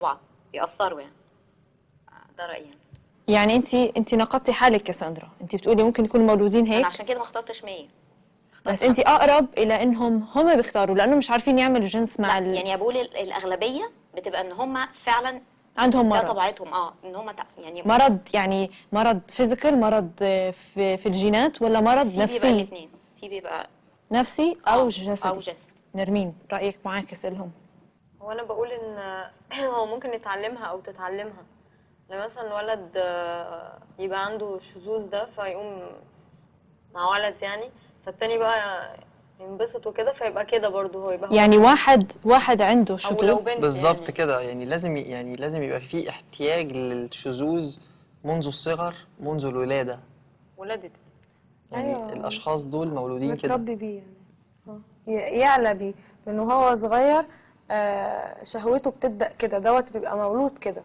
طبعا بيأثروا يعني آه، ده رأيي يعني. يعني انت انت نقدتي حالك كساندرا انت بتقولي ممكن يكونوا مولودين انا هيك عشان كده ما اخترتش 100 اخترت بس انت اقرب الى انهم هم بيختاروا لانه مش عارفين يعملوا جنس مع لا ال... يعني بقول ال- الاغلبيه بتبقى ان هم فعلا عندهم ده مرض طبيعتهم اه ان هم تع- يعني مرض يعني مرض فيزيكال مرض آه، في في الجينات ولا مرض في بيبقى نفسي الاثنين في بيبقى نفسي او آه، جسدي او جسدي نرمين رايك معاكس لهم هو انا بقول ان هو ممكن يتعلمها او تتعلمها لما مثلا ولد آه، يبقى عنده شذوذ ده فيقوم مع ولد يعني فالتاني بقى ينبسط وكده فيبقى كده برضه هو يبقى هو يعني واحد واحد عنده او لو شذوذ بنت بالظبط يعني. كده يعني لازم ي- يعني لازم يبقى في احتياج للشذوذ منذ الصغر منذ الولادة ولدت يعني أيوة. الأشخاص دول مولودين كده متربي بيه يعني اه ي- يعلى بيه لانه هو صغير آه، شهوته بتبدا كده دوت بيبقى مولود كده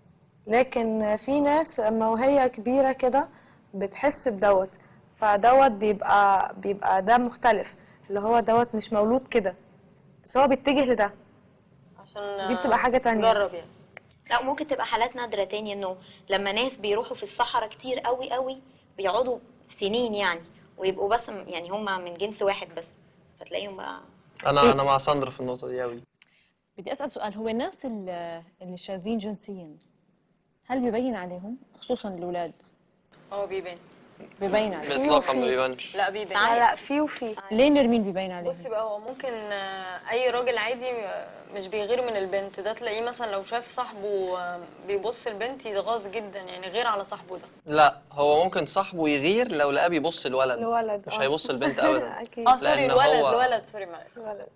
لكن في ناس لما وهي كبيره كده بتحس بدوت فدوت بيبقى بيبقى ده مختلف اللي هو دوت مش مولود كده بس هو بيتجه لده عشان دي بتبقى حاجة تانية. جرب يعني لا ممكن تبقى حالات نادره تاني انه لما ناس بيروحوا في الصحراء كتير قوي قوي بيقعدوا سنين يعني ويبقوا بس م- يعني هم من جنس واحد بس فتلاقيهم بقى أنا أنا مع ساندرا في النقطة دي أوي بدي اسال سؤال هو الناس ال- اللي شاذين جنسيا هل بيبين عليهم خصوصا الاولاد هو بيبان بيبين عليهم إطلاقا ما بيبانش لا بيبان لا لا في وفي ليه نرمين بيبين عليهم بصي بقى هو ممكن آه، اي راجل عادي آه، مش بيغير من البنت ده تلاقيه مثلا لو شاف صاحبه آه، بيبص البنت يتغاظ جدا يعني غير على صاحبه ده لا هو ممكن صاحبه يغير لو لقاه بيبص الولد الولد مش آه. هيبص البنت أبدا اكيد اه سوري لأن الولد هو- الولد سوري معلش الولد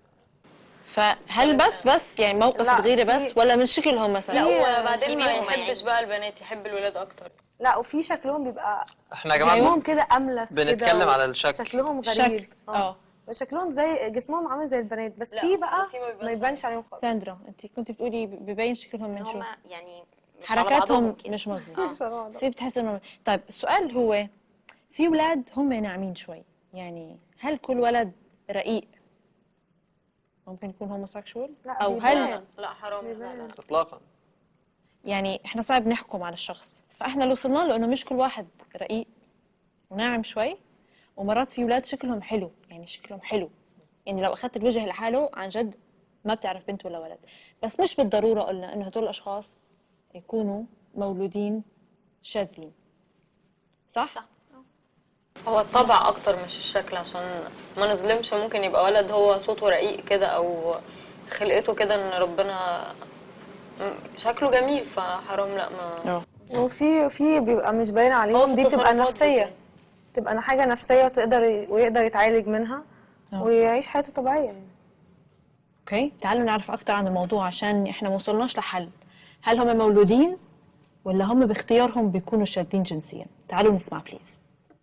فهل بس بس يعني موقف لا، الغيره في- بس ولا من شكلهم مثلا لا في- وبعدين ما سيبيهم يحبش يعني. بقى البنات يحب الولاد اكتر لا وفي شكلهم بيبقى احنا يا جماعة جسمهم كده املس كده بنتكلم و- على الشكل. شكلهم الشكل، غريب آه. شكلهم زي جسمهم عامل زي البنات بس لا، في بقى في ما بيبانش ما يبانش عليهم خالص ساندرا انت كنت بتقولي بيبين شكلهم من شو هم يعني مش على حركاتهم بعضهم كده. مش مظبوطه مش على بعضهم. في بتحس انه طيب السؤال هو في ولاد هم ناعمين شوي يعني هل كل ولد رقيق ممكن يكون هوموسيكشوال لا، او بيبان. هل لا حرام لا لا إطلاقا يعني احنا صعب نحكم على الشخص فاحنا اللي وصلنا له انه مش كل واحد رقيق وناعم شوي ومرات في ولاد شكلهم حلو يعني شكلهم حلو يعني لو اخذت الوجه لحاله عن جد ما بتعرف بنت ولا ولد بس مش بالضروره قلنا انه هدول الاشخاص يكونوا مولودين شاذين صح؟ صح. هو الطبع اكتر مش الشكل عشان ما نظلمش ممكن يبقى ولد هو صوته رقيق كده او خلقته كده ان ربنا م- شكله جميل فحرام لا ما اه وفي في بيبقى مش باين هو عليهم في دي بتبقى التصرفات نفسيه بتبان. تبقى حاجه نفسيه وتقدر ويقدر يتعالج منها آه. ويعيش حياته طبيعيه يعني اوكي تعالوا نعرف اكثر عن الموضوع عشان احنا ما وصلناش لحل هل هم مولودين ولا هم باختيارهم بيكونوا شاذين جنسيا تعالوا نسمع بليز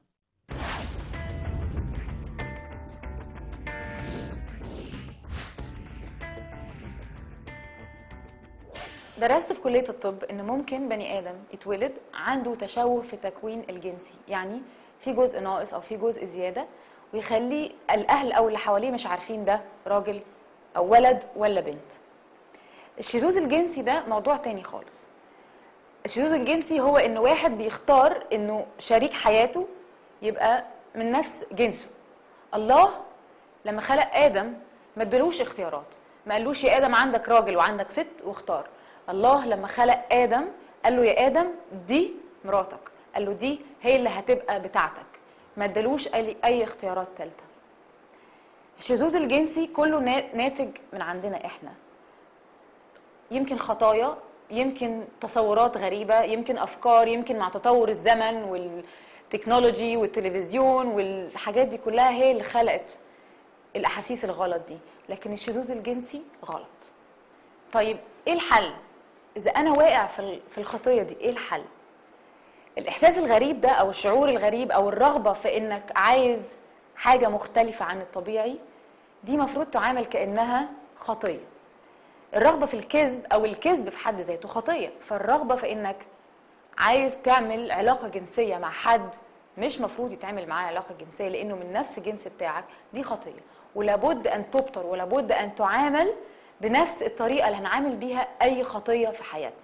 درست في كلية الطب إن ممكن بني آدم يتولد عنده تشوه في التكوين الجنسي يعني في جزء ناقص أو في جزء زيادة ويخلي الأهل أو اللي حواليه مش عارفين ده راجل أو ولد ولا بنت الشذوذ الجنسي ده موضوع تاني خالص الشذوذ الجنسي هو إن واحد بيختار إنه شريك حياته يبقى من نفس جنسه الله لما خلق ادم ما ادالوش اختيارات ما قالوش يا ادم عندك راجل وعندك ست واختار الله لما خلق ادم قال له يا ادم دي مراتك قال له دي هي اللي هتبقى بتاعتك ما ادالوش اي أي اختيارات ثالثه الشذوذ الجنسي كله نا- ناتج من عندنا احنا يمكن خطايا يمكن تصورات غريبة يمكن أفكار يمكن مع تطور الزمن والتكنولوجي والتلفزيون والحاجات دي كلها هي اللي خلقت الأحاسيس الغلط دي لكن الشذوذ الجنسي غلط طيب إيه الحل؟ إذا أنا واقع في ال- في الخطية دي إيه الحل؟ الإحساس الغريب ده أو الشعور الغريب أو الرغبة في إنك عايز حاجة مختلفة عن الطبيعي دي مفروض تعامل كأنها خطية الرغبة في الكذب أو الكذب في حد ذاته خطية فالرغبة في إنك عايز تعمل علاقة جنسية مع حد مش مفروض يتعمل معاه علاقة جنسية لأنه من نفس الجنس بتاعك دي خطية ولابد أن تبطر ولابد أن تعامل بنفس الطريقه اللي هنعامل بيها اي خطيه في حياتنا